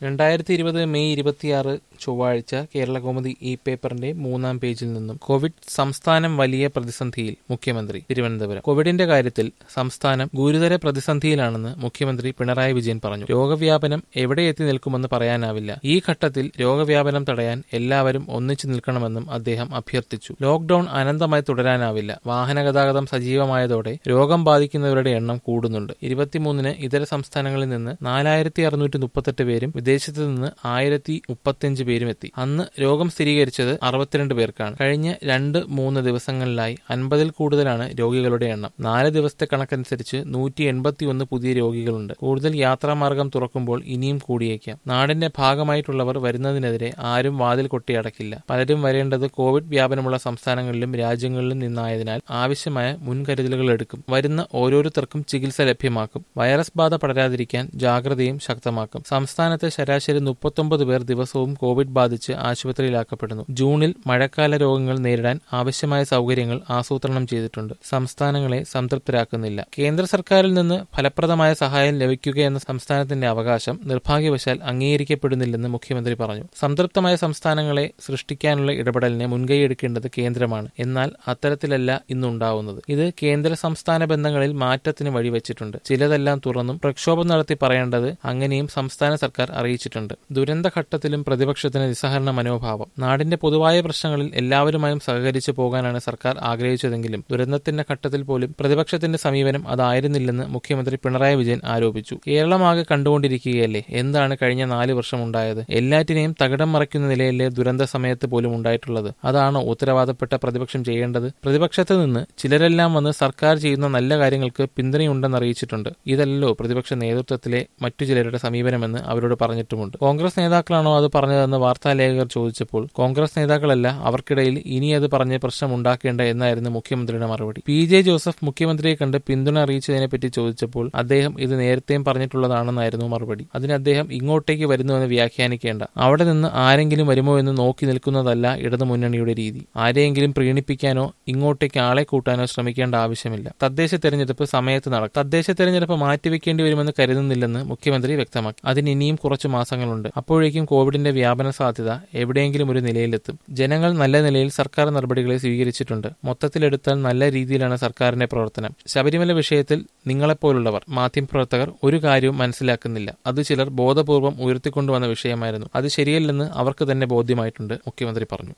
രണ്ടായിരത്തി ഇരുപത് മെയ് ഇരുപത്തിയാറ് ചൊവ്വാഴ്ച കേരളകൗമുദി ഇ പേപ്പറിന്റെ മൂന്നാം പേജിൽ നിന്നും കോവിഡ് സംസ്ഥാനം വലിയ പ്രതിസന്ധിയിൽ മുഖ്യമന്ത്രി തിരുവനന്തപുരം കോവിഡിന്റെ കാര്യത്തിൽ സംസ്ഥാനം ഗുരുതര പ്രതിസന്ധിയിലാണെന്ന് മുഖ്യമന്ത്രി പിണറായി വിജയൻ പറഞ്ഞു രോഗവ്യാപനം എവിടെ എത്തി നിൽക്കുമെന്ന് പറയാനാവില്ല ഈ ഘട്ടത്തിൽ രോഗവ്യാപനം തടയാൻ എല്ലാവരും ഒന്നിച്ചു നിൽക്കണമെന്നും അദ്ദേഹം അഭ്യർത്ഥിച്ചു ലോക്ഡൌൺ അനന്തമായി തുടരാനാവില്ല വാഹന ഗതാഗതം സജീവമായതോടെ രോഗം ബാധിക്കുന്നവരുടെ എണ്ണം കൂടുന്നുണ്ട് ഇരുപത്തിമൂന്നിന് ഇതര സംസ്ഥാനങ്ങളിൽ നിന്ന് നാലായിരത്തി അറുന്നൂറ്റി മുപ്പത്തെട്ട് പേരും വിദേശത്ത് നിന്ന് ആയിരത്തി മുപ്പത്തിയഞ്ച് പേരും എത്തി അന്ന് രോഗം സ്ഥിരീകരിച്ചത് അറുപത്തിരണ്ട് പേർക്കാണ് കഴിഞ്ഞ രണ്ട് മൂന്ന് ദിവസങ്ങളിലായി അൻപതിൽ കൂടുതലാണ് രോഗികളുടെ എണ്ണം നാല് ദിവസത്തെ കണക്കനുസരിച്ച് നൂറ്റി എൺപത്തിയൊന്ന് പുതിയ രോഗികളുണ്ട് കൂടുതൽ യാത്രാമാർഗം തുറക്കുമ്പോൾ ഇനിയും കൂടിയേക്കാം നാടിന്റെ ഭാഗമായിട്ടുള്ളവർ വരുന്നതിനെതിരെ ആരും വാതിൽ കൊട്ടിയടക്കില്ല പലരും വരേണ്ടത് കോവിഡ് വ്യാപനമുള്ള സംസ്ഥാനങ്ങളിലും രാജ്യങ്ങളിലും നിന്നായതിനാൽ ആവശ്യമായ മുൻകരുതലുകൾ എടുക്കും വരുന്ന ഓരോരുത്തർക്കും ചികിത്സ ലഭ്യമാക്കും വൈറസ് ബാധ പടരാതിരിക്കാൻ ജാഗ്രതയും ശക്തമാക്കും സംസ്ഥാനത്ത് ശരാശരി മുപ്പത്തൊമ്പത് പേർ ദിവസവും കോവിഡ് ബാധിച്ച് ആശുപത്രിയിലാക്കപ്പെടുന്നു ജൂണിൽ മഴക്കാല രോഗങ്ങൾ നേരിടാൻ ആവശ്യമായ സൗകര്യങ്ങൾ ആസൂത്രണം ചെയ്തിട്ടുണ്ട് സംസ്ഥാനങ്ങളെ സംതൃപ്തരാക്കുന്നില്ല കേന്ദ്ര സർക്കാരിൽ നിന്ന് ഫലപ്രദമായ സഹായം ലഭിക്കുകയെന്ന സംസ്ഥാനത്തിന്റെ അവകാശം നിർഭാഗ്യവശാൽ അംഗീകരിക്കപ്പെടുന്നില്ലെന്ന് മുഖ്യമന്ത്രി പറഞ്ഞു സംതൃപ്തമായ സംസ്ഥാനങ്ങളെ സൃഷ്ടിക്കാനുള്ള ഇടപെടലിന് മുൻകൈയെടുക്കേണ്ടത് കേന്ദ്രമാണ് എന്നാൽ അത്തരത്തിലല്ല ഇന്നുണ്ടാവുന്നത് ഇത് കേന്ദ്ര സംസ്ഥാന ബന്ധങ്ങളിൽ മാറ്റത്തിന് വഴിവെച്ചിട്ടുണ്ട് ചിലതെല്ലാം തുറന്നും പ്രക്ഷോഭം നടത്തി പറയേണ്ടത് അങ്ങനെയും സംസ്ഥാന സർക്കാർ അറിയിച്ചിട്ടുണ്ട് ദുരന്തഘട്ടത്തിലും പ്രതിപക്ഷത്തിന് നിസ്സഹരണ മനോഭാവം നാടിന്റെ പൊതുവായ പ്രശ്നങ്ങളിൽ എല്ലാവരുമായും സഹകരിച്ചു പോകാനാണ് സർക്കാർ ആഗ്രഹിച്ചതെങ്കിലും ദുരന്തത്തിന്റെ ഘട്ടത്തിൽ പോലും പ്രതിപക്ഷത്തിന്റെ സമീപനം അതായിരുന്നില്ലെന്ന് മുഖ്യമന്ത്രി പിണറായി വിജയൻ ആരോപിച്ചു കേരളമാകെ കണ്ടുകൊണ്ടിരിക്കുകയല്ലേ എന്താണ് കഴിഞ്ഞ നാല് വർഷം ഉണ്ടായത് എല്ലാറ്റിനെയും തകിടം മറയ്ക്കുന്ന നിലയിലെ ദുരന്ത സമയത്ത് പോലും ഉണ്ടായിട്ടുള്ളത് അതാണോ ഉത്തരവാദപ്പെട്ട പ്രതിപക്ഷം ചെയ്യേണ്ടത് പ്രതിപക്ഷത്ത് നിന്ന് ചിലരെല്ലാം വന്ന് സർക്കാർ ചെയ്യുന്ന നല്ല കാര്യങ്ങൾക്ക് പിന്തുണയുണ്ടെന്ന് അറിയിച്ചിട്ടുണ്ട് ഇതല്ലോ പ്രതിപക്ഷ നേതൃത്വത്തിലെ മറ്റു ചിലരുടെ സമീപനമെന്ന് അവരോട് പറഞ്ഞിട്ടുമുണ്ട് കോൺഗ്രസ് നേതാക്കളാണോ അത് പറഞ്ഞതെന്ന് വാർത്താലേഖകർ ചോദിച്ചപ്പോൾ കോൺഗ്രസ് നേതാക്കളല്ല അവർക്കിടയിൽ ഇനി അത് പറഞ്ഞ് പ്രശ്നമുണ്ടാക്കേണ്ട എന്നായിരുന്നു മുഖ്യമന്ത്രിയുടെ മറുപടി പി ജെ ജോസഫ് മുഖ്യമന്ത്രിയെ കണ്ട് പിന്തുണ അറിയിച്ചതിനെപ്പറ്റി ചോദിച്ചപ്പോൾ അദ്ദേഹം ഇത് നേരത്തെയും പറഞ്ഞിട്ടുള്ളതാണെന്നായിരുന്നു മറുപടി അതിന് അദ്ദേഹം ഇങ്ങോട്ടേക്ക് വരുന്നുവെന്ന് വ്യാഖ്യാനിക്കേണ്ട അവിടെ നിന്ന് ആരെങ്കിലും വരുമോ എന്ന് നോക്കി നിൽക്കുന്നതല്ല ഇടതുമുന്നണിയുടെ രീതി ആരെയെങ്കിലും പ്രീണിപ്പിക്കാനോ ഇങ്ങോട്ടേക്ക് ആളെ കൂട്ടാനോ ശ്രമിക്കേണ്ട ആവശ്യമില്ല തദ്ദേശ തെരഞ്ഞെടുപ്പ് സമയത്ത് നടക്കും തദ്ദേശ തെരഞ്ഞെടുപ്പ് മാറ്റിവെക്കേണ്ടി വരുമെന്ന് കരുതുന്നില്ലെന്ന് മുഖ്യമന്ത്രി വ്യക്തമാക്കി അതിന് ഇനിയും കുറച്ചു മാസങ്ങളുണ്ട് അപ്പോഴേക്കും കോവിഡിന്റെ വ്യാപന സാധ്യത എവിടെയെങ്കിലും ഒരു നിലയിലെത്തും ജനങ്ങൾ നല്ല നിലയിൽ സർക്കാർ നടപടികളെ സ്വീകരിച്ചിട്ടുണ്ട് മൊത്തത്തിലെടുത്താൽ നല്ല രീതിയിലാണ് സർക്കാരിന്റെ പ്രവർത്തനം ശബരിമല വിഷയത്തിൽ നിങ്ങളെപ്പോലുള്ളവർ മാധ്യമപ്രവർത്തകർ ഒരു കാര്യവും മനസ്സിലാക്കുന്നില്ല അത് ചിലർ ബോധപൂർവം ഉയർത്തിക്കൊണ്ടുവന്ന വിഷയമായിരുന്നു അത് ശരിയല്ലെന്ന് അവർക്ക് തന്നെ ബോധ്യമായിട്ടുണ്ട് മുഖ്യമന്ത്രി പറഞ്ഞു